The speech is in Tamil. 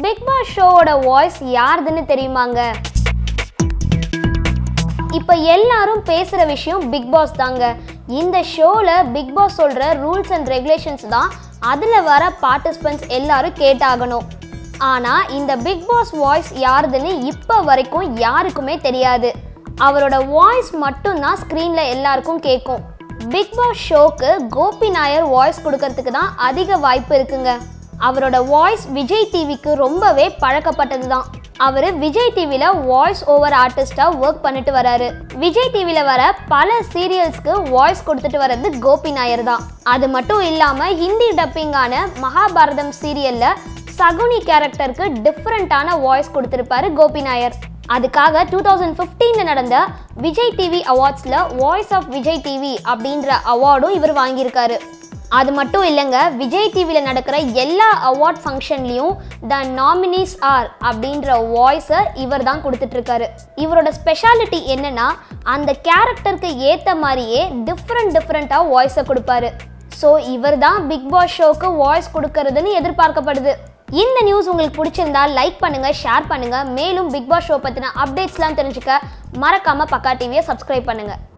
பிக் பாஸ் ஷோவோட வாய்ஸ் யாருதுன்னு தெரியுமாங்க இப்போ எல்லாரும் பேசுகிற விஷயம் பிக் பாஸ் தாங்க இந்த ஷோவில் பிக் பாஸ் சொல்கிற ரூல்ஸ் அண்ட் ரெகுலேஷன்ஸ் தான் அதில் வர பார்ட்டிசிபெண்ட்ஸ் எல்லாரும் கேட்டாகணும் ஆனால் இந்த பிக் பாஸ் வாய்ஸ் யாருதுன்னு இப்போ வரைக்கும் யாருக்குமே தெரியாது அவரோட வாய்ஸ் மட்டும்தான் ஸ்க்ரீனில் எல்லாருக்கும் கேட்கும் பிக் பாஸ் ஷோக்கு கோபி நாயர் வாய்ஸ் கொடுக்கறதுக்கு தான் அதிக வாய்ப்பு இருக்குங்க அவரோட வாய்ஸ் விஜய் டிவிக்கு ரொம்பவே பழக்கப்பட்டது தான் அவர் விஜய் டிவியில் வாய்ஸ் ஓவர் ஆர்டிஸ்டாக ஒர்க் பண்ணிட்டு வராரு விஜய் டிவியில் வர பல சீரியல்ஸ்க்கு வாய்ஸ் கொடுத்துட்டு வர்றது கோபி நாயர் தான் அது மட்டும் இல்லாமல் ஹிந்தி டப்பிங்கான மகாபாரதம் சீரியலில் சகுனி கேரக்டருக்கு டிஃப்ரெண்ட்டான வாய்ஸ் கொடுத்துருப்பாரு கோபி நாயர் அதுக்காக டூ தௌசண்ட் ஃபிஃப்டீனில் நடந்த விஜய் டிவி அவார்ட்ஸில் வாய்ஸ் ஆஃப் விஜய் டிவி அப்படின்ற அவார்டும் இவர் வாங்கியிருக்காரு அது மட்டும் இல்லைங்க விஜய் டிவியில் நடக்கிற எல்லா அவார்ட் ஃபங்க்ஷன்லேயும் த நாமினிஸ் ஆர் அப்படின்ற வாய்ஸை இவர் தான் கொடுத்துட்ருக்காரு இவரோட ஸ்பெஷாலிட்டி என்னன்னா அந்த கேரக்டருக்கு ஏற்ற மாதிரியே டிஃப்ரெண்ட் டிஃப்ரெண்ட்டாக வாய்ஸை கொடுப்பாரு ஸோ இவர் தான் பிக் பாஸ் ஷோக்கு வாய்ஸ் கொடுக்கறதுன்னு எதிர்பார்க்கப்படுது இந்த நியூஸ் உங்களுக்கு பிடிச்சிருந்தா லைக் பண்ணுங்க ஷேர் பண்ணுங்க மேலும் பிக் பாஸ் ஷோ பற்றின அப்டேட்ஸ்லாம் தெரிஞ்சுக்க மறக்காம பக்கா டிவியை சப்ஸ்கிரைப் பண்ணுங்க